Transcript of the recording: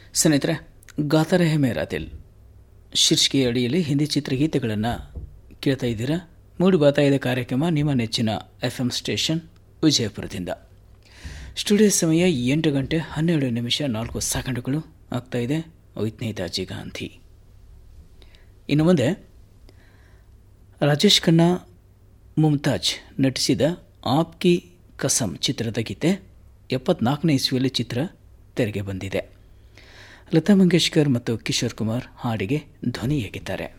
ಸ್ನೇಹಿತರೆ ಗಾತರ ಹೆ ಮೇರಾ ದಿಲ್ ಶೀರ್ಷಿಕೆಯ ಅಡಿಯಲ್ಲಿ ಹಿಂದಿ ಚಿತ್ರಗೀತೆಗಳನ್ನು ಕೇಳ್ತಾ ಇದ್ದೀರಾ ಮೂಡಿ ಬರ್ತಾ ಇದೆ ಕಾರ್ಯಕ್ರಮ ನಿಮ್ಮ ನೆಚ್ಚಿನ ಎಫ್ ಎಂ ಸ್ಟೇಷನ್ ವಿಜಯಪುರದಿಂದ ಸ್ಟುಡಿಯೋ ಸಮಯ ಎಂಟು ಗಂಟೆ ಹನ್ನೆರಡು ನಿಮಿಷ ನಾಲ್ಕು ಸೆಕೆಂಡುಗಳು ಆಗ್ತಾ ಇದೆ ವೈಜ್ಞೇತಾಜಿ ಗಾಂಧಿ ಇನ್ನು ಮುಂದೆ ರಾಜೇಶ್ ಖನ್ನಾ ಮುಮ್ತಾಜ್ ನಟಿಸಿದ ಆಪ್ಕಿ ಕಸಮ್ ಚಿತ್ರದ ಗೀತೆ ಎಪ್ಪತ್ನಾಲ್ಕನೇ ಇಸ್ವಿಯಲ್ಲಿ ಚಿತ್ರ ತೆರೆಗೆ ಬಂದಿದೆ ಲತಾ ಮಂಗೇಶ್ಕರ್ ಮತ್ತು ಕಿಶೋರ್ ಕುಮಾರ್ ಹಾಡಿಗೆ ಧ್ವನಿಯಾಗಿದ್ದಾರೆ